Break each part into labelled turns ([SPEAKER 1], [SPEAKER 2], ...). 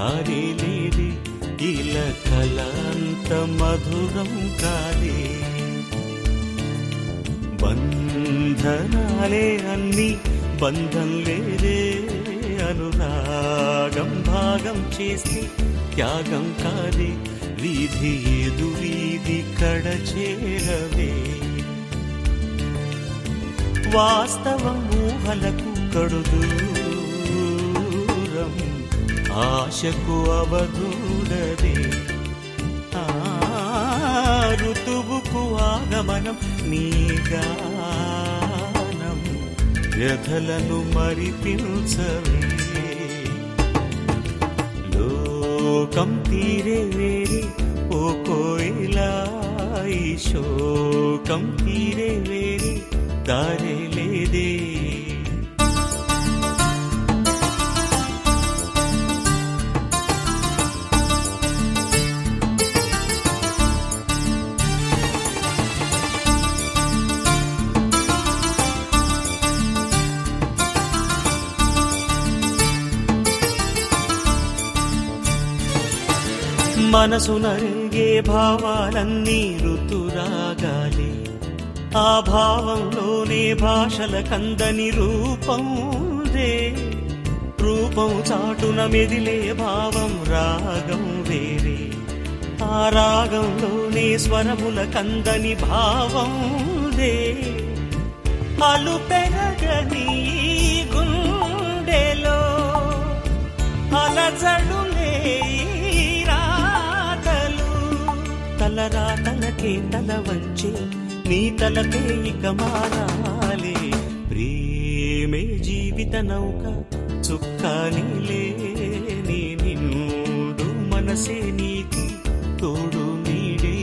[SPEAKER 1] దారి లేదే ఇలా కల అంత మధురం కాదే బంధనాలే అన్ని బంధం లేదే అనురాగం భాగం చేసి త్యాగం కాదే వీధి ఏదు వీధి కడ చేరవే వాస్తవం ఊహలకు కడుదూరం ఆశకు అవధూడదే ఆ, ఋతువుకు ఆగమనం నీ గానం వ్యధలను మరిపించవే లోకం తీరే వేరే ఓ కోయిలా ఈ శోకం తీరే వేరే దారే లేదే మనసు నరిగే భావాలన్నీ ఋతురాగాలి ఆ భావంలోనే భాషల కందని రూపం రే రూపం చాటున మెదిలే భావం రాగం వేరే ఆ రాగంలోనే స్వరముల కందని భావం రే అలు పెరగని ఈ గుండెలో అలజడులే ఈ రాతలు తలరాతలకే తల వంచే నీ తలకే ఇక మారాలే ప్రేమే జీవిత నౌక చుక్కానిలే నీ నిండు మనసే నీకు తోడు నీడే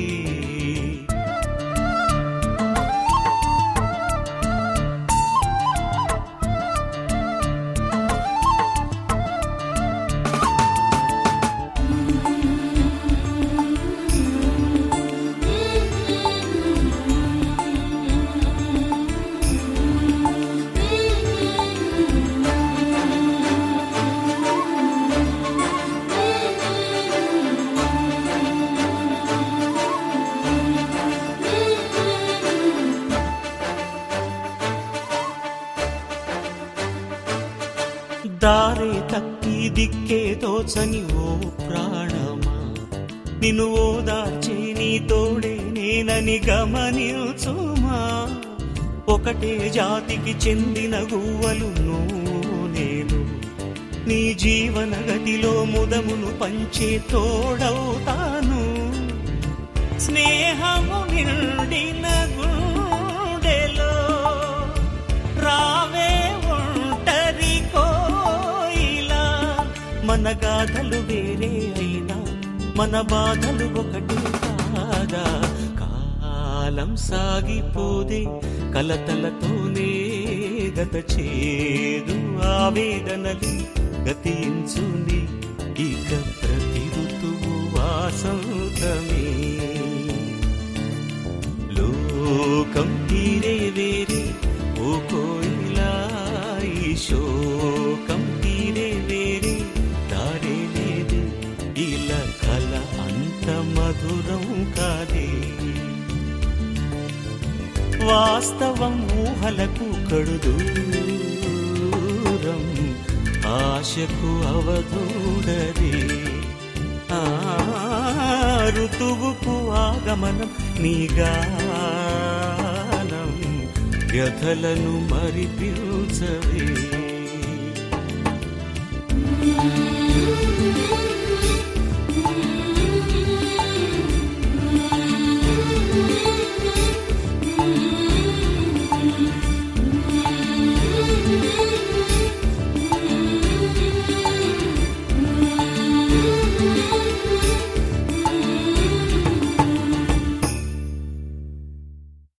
[SPEAKER 1] దారే తప్పి దిక్కే తోచని ఓ ప్రాణమా నిన్ను ఓదార్చే నీ తోడే నేనని గమనించుమా ఒకటే జాతికి చెందిన గువ్వలు నువ్వు నేను నీ జీవన గతిలో ముదమును పంచే తోడవుతాను స్నేహము నిండిన గుండెలో రావే ఒంటరి కోయిలా మన గాథలు వేరే అయినా మన బాధలు ఒకటి కాదా కాలం సాగిపోదే కలతలతోనే గత చేదు ఆవేదనలు గతించుని ఇక ప్రతి ఋతువు వాసంతమే లోకం తీరే వేరే ఓ కోయిలా ఈ శోకం తీరే వేరే దారే లేదు ఇలా కల అంత మధురం కాదే వాస్తవం ఊహలకు కడుదూరం ఆశకు అవధూడదే ఆ ఋతువుకు ఆగమనం నీ గానం వ్యధలను మరిపించవే